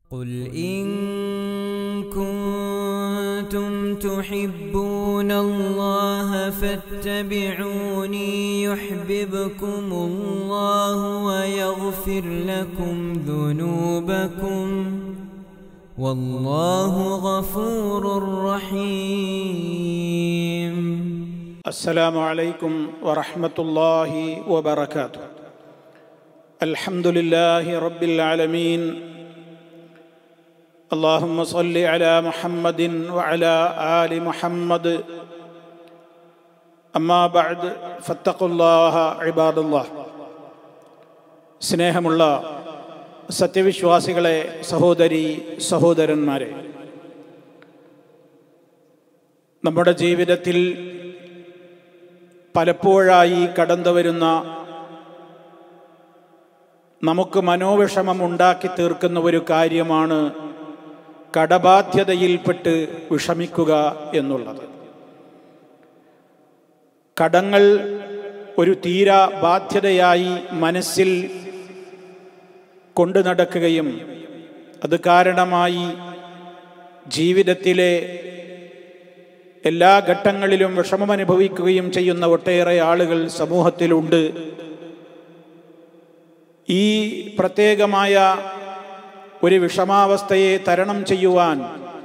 قل إن كنتم تحبون الله فاتبعوني يحببكم الله ويغفر لكم ذنوبكم والله غفور رحيم السلام عليكم ورحمة الله وبركاته الحمد لله رب العالمين اللهم صل على محمد وعلى آل محمد أما بعد فاتقوا الله عباد الله സ്നേഹമുള്ള സത്യവിശ്വാസികളെ സഹോദരി സഹോദരന്മാരെ നമ്മുടെ ജീവിതത്തിൽ പലപ്പോഴായി കടന്നു വരുന്ന നമുക്ക് മനോവിഷമം ഉണ്ടാക്കി തീർക്കുന്ന ഒരു കാര്യമാണ് കടബാധ്യതയിൽപ്പെട്ട് വിഷമിക്കുക എന്നുള്ളത് കടങ്ങൾ ഒരു തീരാ ബാധ്യതയായി മനസ്സിൽ കൊണ്ടു നടക്കുകയും അത് കാരണമായി ജീവിതത്തിലെ എല്ലാ ഘട്ടങ്ങളിലും വിഷമം അനുഭവിക്കുകയും ചെയ്യുന്ന ഒട്ടേറെ ആളുകൾ സമൂഹത്തിലുണ്ട് ഈ പ്രത്യേകമായ ഒരു വിഷമാവസ്ഥയെ തരണം ചെയ്യുവാൻ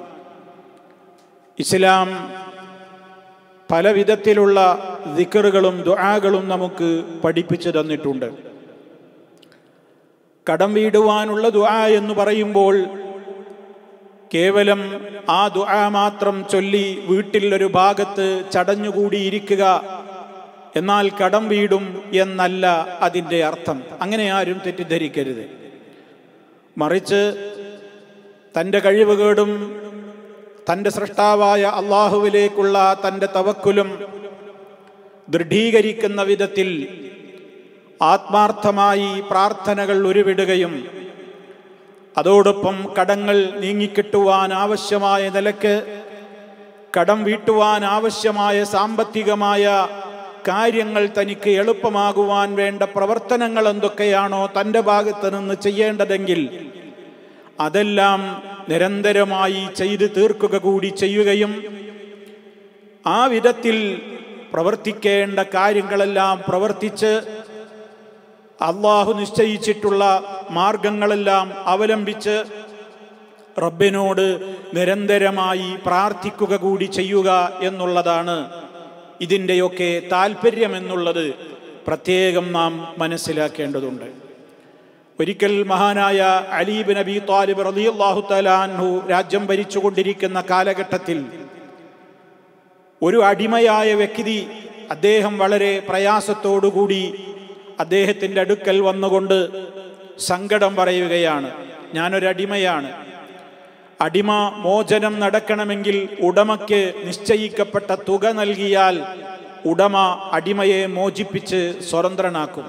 ഇസ്ലാം പല വിധത്തിലുള്ള ദിക്കറുകളും ദുആകളും നമുക്ക് പഠിപ്പിച്ചു തന്നിട്ടുണ്ട് കടം വീടുവാനുള്ള ദുആ എന്ന് പറയുമ്പോൾ കേവലം ആ ദുആ മാത്രം ചൊല്ലി വീട്ടിൽ ഒരു ഭാഗത്ത് ചടഞ്ഞുകൂടിയിരിക്കുക എന്നാൽ കടം വീടും എന്നല്ല അതിൻ്റെ അർത്ഥം അങ്ങനെ ആരും തെറ്റിദ്ധരിക്കരുത് മറിച്ച് തൻ്റെ കഴിവുകേടും തൻ്റെ സൃഷ്ടാവായ അള്ളാഹുവിലേക്കുള്ള തൻ്റെ തവക്കുലും ദൃഢീകരിക്കുന്ന വിധത്തിൽ ആത്മാർത്ഥമായി പ്രാർത്ഥനകൾ ഉരുവിടുകയും അതോടൊപ്പം കടങ്ങൾ നീങ്ങിക്കിട്ടുവാൻ ആവശ്യമായ നിലക്ക് കടം വീട്ടുവാൻ ആവശ്യമായ സാമ്പത്തികമായ കാര്യങ്ങൾ തനിക്ക് എളുപ്പമാകുവാൻ വേണ്ട പ്രവർത്തനങ്ങൾ എന്തൊക്കെയാണോ തൻ്റെ ഭാഗത്ത് നിന്ന് ചെയ്യേണ്ടതെങ്കിൽ അതെല്ലാം നിരന്തരമായി ചെയ്തു തീർക്കുക കൂടി ചെയ്യുകയും ആ വിധത്തിൽ പ്രവർത്തിക്കേണ്ട കാര്യങ്ങളെല്ലാം പ്രവർത്തിച്ച് അള്ളാഹു നിശ്ചയിച്ചിട്ടുള്ള മാർഗങ്ങളെല്ലാം അവലംബിച്ച് റബ്ബിനോട് നിരന്തരമായി പ്രാർത്ഥിക്കുക കൂടി ചെയ്യുക എന്നുള്ളതാണ് ഇതിൻ്റെയൊക്കെ താല്പര്യം എന്നുള്ളത് പ്രത്യേകം നാം മനസ്സിലാക്കേണ്ടതുണ്ട് ഒരിക്കൽ മഹാനായ അലീബ് നബി താലിബ് റലിയല്ലാഹു തലാൻഹു രാജ്യം ഭരിച്ചുകൊണ്ടിരിക്കുന്ന കാലഘട്ടത്തിൽ ഒരു അടിമയായ വ്യക്തി അദ്ദേഹം വളരെ പ്രയാസത്തോടുകൂടി അദ്ദേഹത്തിൻ്റെ അടുക്കൽ വന്നുകൊണ്ട് സങ്കടം പറയുകയാണ് ഞാനൊരടിമയാണ് അടിമ മോചനം നടക്കണമെങ്കിൽ ഉടമയ്ക്ക് നിശ്ചയിക്കപ്പെട്ട തുക നൽകിയാൽ ഉടമ അടിമയെ മോചിപ്പിച്ച് സ്വതന്ത്രനാക്കും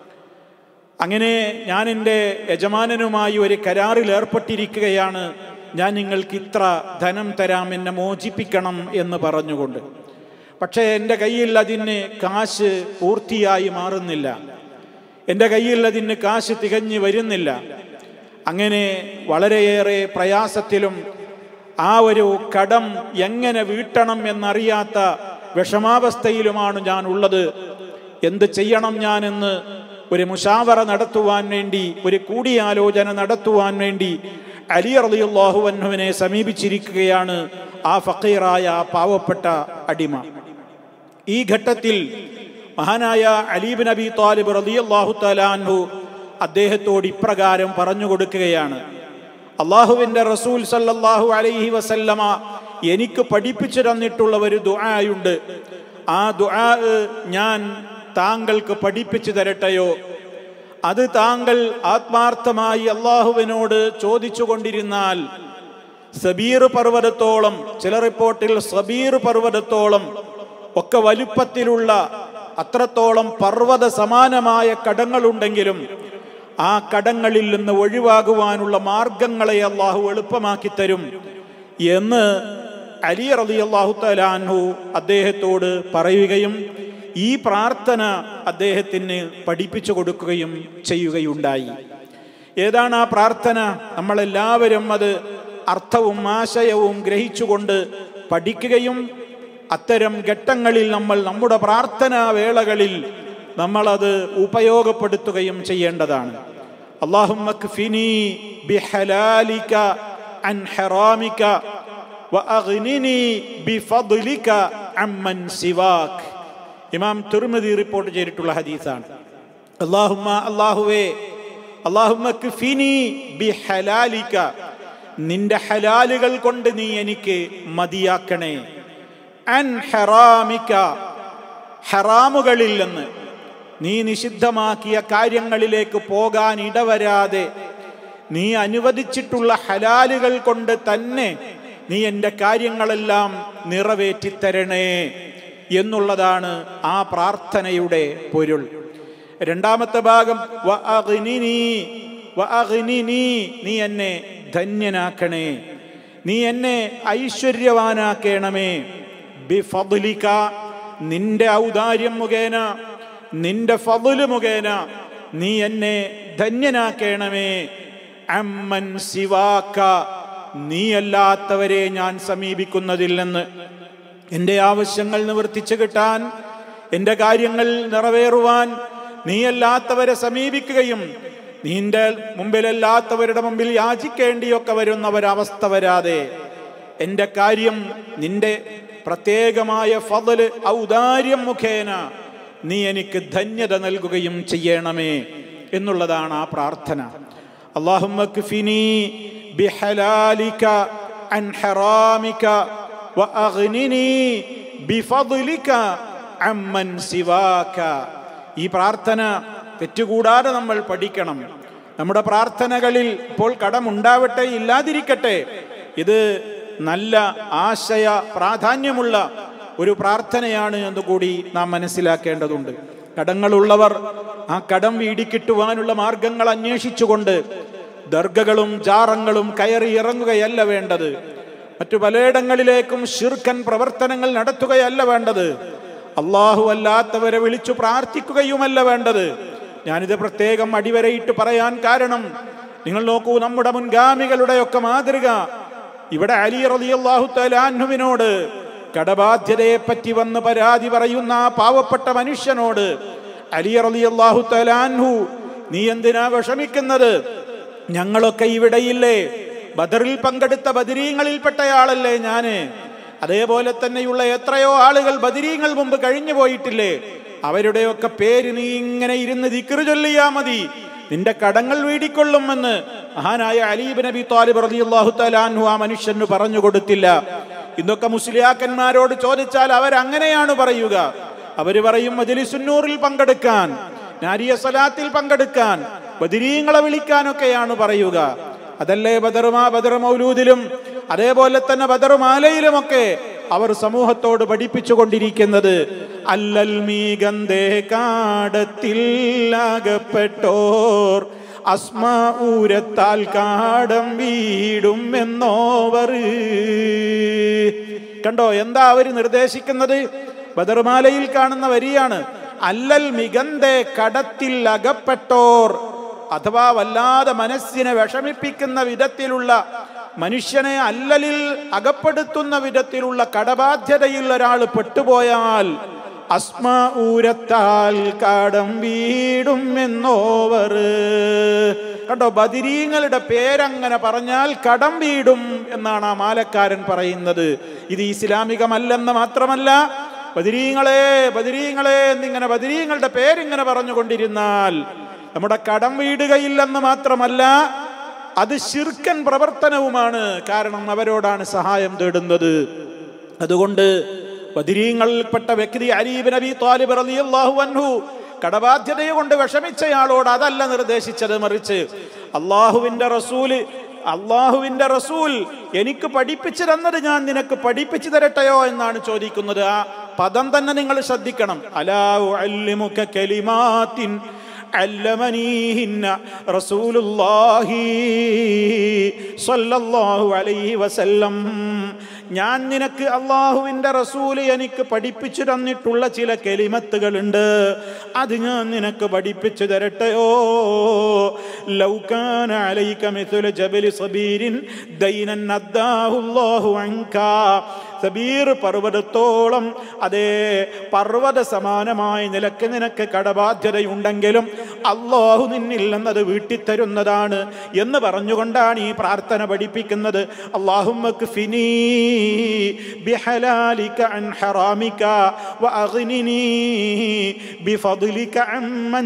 അങ്ങനെ ഞാൻ എൻ്റെ യജമാനനുമായി ഒരു കരാറിൽ ഏർപ്പെട്ടിരിക്കുകയാണ് ഞാൻ നിങ്ങൾക്ക് ഇത്ര ധനം തരാം എന്നെ മോചിപ്പിക്കണം എന്ന് പറഞ്ഞുകൊണ്ട് പക്ഷേ എൻ്റെ കയ്യിൽ അതിന് കാശ് പൂർത്തിയായി മാറുന്നില്ല എൻ്റെ കയ്യിൽ അതിന് കാശ് തികഞ്ഞു വരുന്നില്ല അങ്ങനെ വളരെയേറെ പ്രയാസത്തിലും ആ ഒരു കടം എങ്ങനെ വീട്ടണം എന്നറിയാത്ത വിഷമാവസ്ഥയിലുമാണ് ഞാൻ ഉള്ളത് എന്ത് ചെയ്യണം ഞാൻ എന്ന് ഒരു മുഷാവറ നടത്തുവാൻ വേണ്ടി ഒരു കൂടിയാലോചന നടത്തുവാൻ വേണ്ടി അലി അലിയുള്ളാഹു അന്നുവിനെ സമീപിച്ചിരിക്കുകയാണ് ആ ഫക്കീറായ ആ പാവപ്പെട്ട അടിമ ഈ ഘട്ടത്തിൽ മഹാനായ അലീബ് നബി താലിബ് റലിയല്ലാഹു തലാൻഹു അദ്ദേഹത്തോട് ഇപ്രകാരം പറഞ്ഞു കൊടുക്കുകയാണ് അള്ളാഹുവിൻ്റെ റസൂൽ സല്ലല്ലാഹു അലൈഹി വസല്ലമ എനിക്ക് പഠിപ്പിച്ചു തന്നിട്ടുള്ള ഒരു ദുആയുണ്ട് ആ ദുആ ഞാൻ താങ്കൾക്ക് പഠിപ്പിച്ചു തരട്ടെയോ അത് താങ്കൾ ആത്മാർത്ഥമായി അള്ളാഹുവിനോട് ചോദിച്ചു കൊണ്ടിരുന്നാൽ സബീർ പർവ്വതത്തോളം ചില റിപ്പോർട്ടിൽ സബീർ പർവ്വതത്തോളം ഒക്കെ വലുപ്പത്തിലുള്ള അത്രത്തോളം പർവ്വത സമാനമായ കടങ്ങളുണ്ടെങ്കിലും ആ കടങ്ങളിൽ നിന്ന് ഒഴിവാകുവാനുള്ള മാർഗങ്ങളെ അള്ളാഹു എളുപ്പമാക്കി തരും എന്ന് അലി റലി അള്ളാഹു തലാൻഹു അദ്ദേഹത്തോട് പറയുകയും ഈ പ്രാർത്ഥന അദ്ദേഹത്തിന് പഠിപ്പിച്ചു കൊടുക്കുകയും ചെയ്യുകയുണ്ടായി ഏതാണ് ആ പ്രാർത്ഥന നമ്മളെല്ലാവരും അത് അർത്ഥവും ആശയവും ഗ്രഹിച്ചുകൊണ്ട് പഠിക്കുകയും അത്തരം ഘട്ടങ്ങളിൽ നമ്മൾ നമ്മുടെ പ്രാർത്ഥനാ വേളകളിൽ നമ്മളത് ഉപയോഗപ്പെടുത്തുകയും ചെയ്യേണ്ടതാണ് اللهم اكفني بحلالك عن حرامك وأغنني بفضلك عمن سواك ഇമാം തുർമതി റിപ്പോർട്ട് ചെയ്തിട്ടുള്ള ഹദീസാണ് അള്ളാഹുമ്മ അള്ളാഹുവേ അള്ളാഹുമ്മ ക്ഫിനി ബിഹലാലിക നിന്റെ ഹലാലുകൾ കൊണ്ട് നീ എനിക്ക് മതിയാക്കണേ അൻ ഹറാമിക ഹറാമുകളിൽ നിന്ന് നീ നിഷിദ്ധമാക്കിയ കാര്യങ്ങളിലേക്ക് പോകാൻ ഇടവരാതെ നീ അനുവദിച്ചിട്ടുള്ള ഹലാലുകൾ കൊണ്ട് തന്നെ നീ എൻ്റെ കാര്യങ്ങളെല്ലാം നിറവേറ്റിത്തരണേ എന്നുള്ളതാണ് ആ പ്രാർത്ഥനയുടെ പൊരുൾ രണ്ടാമത്തെ ഭാഗം വ അഗ്നിനി, വ അഗ്നിനി, നീ എന്നെ ധന്യനാക്കണേ നീ എന്നെ ഐശ്വര്യവാനാക്കണമേ ബിഫദ്ലിക നിന്റെ ഔദാര്യം മുഖേന നിന്റെ ഫضല് മുഖേന നീ എന്നെ ധന്യനാക്കണമേ അമ്മൻ സിവാക്ക നീയല്ലാത്തവരെ ഞാൻ സമീപിക്കുന്നതിൽ നിന്ന് എൻ്റെ ആവശ്യങ്ങൾ നിവർത്തിച്ചു കിട്ടാൻ എൻ്റെ കാര്യങ്ങൾ നിറവേറുവാൻ നീയല്ലാത്തവരെ സമീപിക്കുകയും നിന്റെ മുമ്പിലല്ലാത്തവരുടെ മുമ്പിൽ യാചിക്കേണ്ടിയൊക്കെ വരുന്ന ഒരവസ്ഥ വരാതെ എൻ്റെ കാര്യം നിന്റെ പ്രത്യേകമായ ഫضല് ഔദാര്യം മുഖേന നീ എനിക്ക് ധന്യത നൽകുകയും ചെയ്യണമേ എന്നുള്ളതാണ് ആ പ്രാർത്ഥന اللهم اكفني بحلالك عن حرامك واغنني بفضلك عمن سواك ഈ പ്രാർത്ഥന തെറ്റുകൂടാതെ നമ്മൾ പഠിക്കണം നമ്മുടെ പ്രാർത്ഥനകളിൽ ഇപ്പോൾ കടമുണ്ടാവട്ടെ ഇല്ലാതിരിക്കട്ടെ ഇത് നല്ല ആശയ പ്രാധാന്യമുള്ള ഒരു പ്രാർത്ഥനയാണ് എന്ന് കൂടി നാം മനസ്സിലാക്കേണ്ടതുണ്ട് കടങ്ങളുള്ളവർ ആ കടം വീടിക്കിട്ടുവാനുള്ള മാർഗങ്ങൾ അന്വേഷിച്ചുകൊണ്ട് ദർഗകളും ജാറങ്ങളും കയറി ഇറങ്ങുകയല്ല വേണ്ടത് മറ്റു പലയിടങ്ങളിലേക്കും ഷിർക്കൻ പ്രവർത്തനങ്ങൾ നടത്തുകയല്ല വേണ്ടത് അള്ളാഹു അല്ലാത്തവരെ വിളിച്ചു പ്രാർത്ഥിക്കുകയുമല്ല വേണ്ടത് ഞാനിത് പ്രത്യേകം അടിവരയിട്ട് പറയാൻ കാരണം നിങ്ങൾ നോക്കൂ നമ്മുടെ മുൻഗാമികളുടെയൊക്കെ മാതൃക ഇവിടെ അലി റളിയല്ലാഹു തലാൻഹുവിനോട് കടബാധ്യതയെ പറ്റി വന്ന് പരാതി പറയുന്ന ആ പാവപ്പെട്ട മനുഷ്യനോട് അലി റളിയല്ലാഹു തലാൻഹു നീ എന്തിനാ വിഷമിക്കുന്നത് ഞങ്ങളൊക്കെ ഇവിടെയില്ലേ ബദറിൽ പങ്കെടുത്ത ബദരീങ്ങളിൽപ്പെട്ടയാളല്ലേ ഞാന് അതേപോലെ തന്നെയുള്ള എത്രയോ ആളുകൾ ബദരീങ്ങൾ മുമ്പ് കഴിഞ്ഞു പോയിട്ടില്ലേ അവരുടെയൊക്കെ പേര് നീ ഇങ്ങനെ ഇരുന്ന് ദിക്റ് ചൊല്ലിയാ മതി നിന്റെ കടങ്ങൾ വീടിക്കൊള്ളുമെന്ന് മഹാനായ അലീബ് നബി താലിബ് റളിയല്ലാഹു തആലാൻഹു ആ മനുഷ്യന് പറഞ്ഞു കൊടുത്തില്ല ഇന്നൊക്കെ മുസ്ലിയാക്കന്മാരോട് ചോദിച്ചാൽ അവരങ്ങനെയാണ് പറയുക അവര് പറയും മജലിസുന്നൂറിൽ പങ്കെടുക്കാൻ നാരിയ സലാത്തിൽ പങ്കെടുക്കാൻ ബദിരീങ്ങളെ വിളിക്കാനൊക്കെയാണ് പറയുക അതല്ലേ ബദറുമാ ബദർ മൗലൂദിലും അതേപോലെ തന്നെ ബദറുമാലയിലുമൊക്കെ അവർ സമൂഹത്തോട് പഠിപ്പിച്ചു കൊണ്ടിരിക്കുന്നത് അല്ലൽ മീഗന്ധേ കാടത്തിൽ അകപ്പെട്ടോർ അസ്മ ഊരത്താൽ കാടം വീടും എന്നോവർ കണ്ടോ എന്താ അവര് നിർദ്ദേശിക്കുന്നത് ബദർമാലയിൽ കാണുന്ന വരിയാണ് അല്ലൽ മികന്തേ കടത്തിൽ അകപ്പെട്ടോർ അഥവാ വല്ലാതെ മനസ്സിനെ വിഷമിപ്പിക്കുന്ന വിധത്തിലുള്ള മനുഷ്യനെ അല്ലലിൽ അകപ്പെടുത്തുന്ന വിധത്തിലുള്ള കടബാധ്യതയിൽ ഒരാൾ പെട്ടുപോയാൽ അസ്മ ഊരത്താൽ കാടം വീടും എന്നോവർ കണ്ടോ ബദിരീങ്ങളുടെ പേരങ്ങനെ പറഞ്ഞാൽ കടം വീടും എന്നാണ് ആ മാലക്കാരൻ പറയുന്നത് ഇത് ഇസ്ലാമികമല്ലെന്ന് മാത്രമല്ല ബദിരീങ്ങളെ ബദിരീങ്ങളെ എന്നിങ്ങനെ ബദിരീങ്ങളുടെ പേരിങ്ങനെ പറഞ്ഞുകൊണ്ടിരുന്നാൽ നമ്മുടെ കടം വീടുകയില്ലെന്ന് മാത്രമല്ല അത് ശിർക്കൻ പ്രവർത്തനവുമാണ് കാരണം അവരോടാണ് സഹായം തേടുന്നത് അതുകൊണ്ട് ബദിരീങ്ങളിൽപ്പെട്ട വ്യക്തി അലീബ് നബി താലിബ് റളിയല്ലാഹു അൻഹു കടബാധ്യതയെ കൊണ്ട് വിഷമിച്ചയാളോട് അതല്ല നിർദ്ദേശിച്ചത് മറിച്ച് അള്ളാഹുവിന്റെ റസൂല് അള്ളാഹുവിന്റെ റസൂൽ എനിക്ക് പഠിപ്പിച്ചു തന്നത് ഞാൻ നിനക്ക് പഠിപ്പിച്ചു തരട്ടെയോ എന്നാണ് ചോദിക്കുന്നത് ആ പദം തന്നെ നിങ്ങൾ ശ്രദ്ധിക്കണം അലാ ഉഅല്ലിമുക കലിമാത്തിൻ علمنيهن رسول الله صلى الله عليه وسلم ഞാൻ നിനക്ക് അള്ളാഹുവിൻ്റെ റസൂല് എനിക്ക് പഠിപ്പിച്ചു തന്നിട്ടുള്ള ചില കെലിമത്തുകളുണ്ട് അത് ഞാൻ നിനക്ക് പഠിപ്പിച്ചു തരട്ടെയോ ലൗകാന അലൈക മിഥുല ജബലി സബീരിൻ ദൈനൻ അദ്ദാഹു അല്ലാഹു അൻകാ സബീർ പർവ്വതത്തോളം അതേ പർവ്വത സമാനമായി നിലക്ക് നിനക്ക് കടബാധ്യതയുണ്ടെങ്കിലും അള്ളാഹു നിന്നിൽ നിന്നത് വീട്ടിത്തരുന്നതാണ് എന്ന് പറഞ്ഞുകൊണ്ടാണ് ഈ പ്രാർത്ഥന പഠിപ്പിക്കുന്നത് അള്ളാഹുമ്മക്ക് ഫിനീ ബിഹലാലിക അൻ ഹറാമിക വഅഗ്നിനീ ബിഫദ്ലിക അമ്മൻ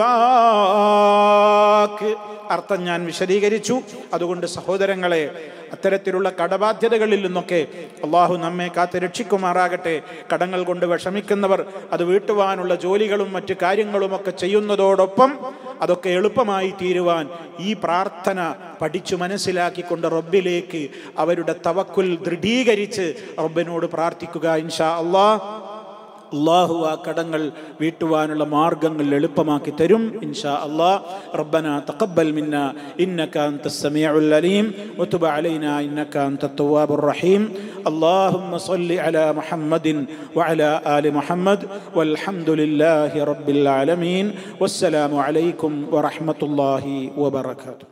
സിവാക്ക് അർത്ഥം ഞാൻ വിശദീകരിച്ചു അതുകൊണ്ട് സഹോദരങ്ങളെ അത്തരത്തിലുള്ള കടബാധ്യതകളിൽ നിന്നൊക്കെ അള്ളാഹു നമ്മെ കാത്ത് രക്ഷിക്കുമാറാകട്ടെ കടങ്ങൾ കൊണ്ട് വിഷമിക്കുന്നവർ അത് വീട്ടുവാനുള്ള ജോലികളും മറ്റു കാര്യങ്ങളുമൊക്കെ ചെയ്യുന്നതോടൊപ്പം അതൊക്കെ എളുപ്പമായി തീരുവാൻ ഈ പ്രാർത്ഥന പഠിച്ചു മനസ്സിലാക്കിക്കൊണ്ട് റബ്ബിലേക്ക് അവരുടെ തവക്കുൽ ദൃഢീകരിച്ച് റബ്ബിനോട് പ്രാർത്ഥിക്കുക ഇൻഷാ അള്ളാഹ് അള്ളാഹു ആ കടങ്ങൾ വീട്ടുവാനുള്ള മാർഗങ്ങൾ എളുപ്പമാക്കി തരും ഇൻഷാ അള്ളാഹ് റബ്ബന തഖബ്ബൽ മിന്ന ഇന്നക അൻത السميع العليم وتب علينا إنك أنت التواب الرحيم اللهم صل على محمد وعلى آل محمد والحمد لله رب العالمين والسلام عليكم ورحمة الله وبركاته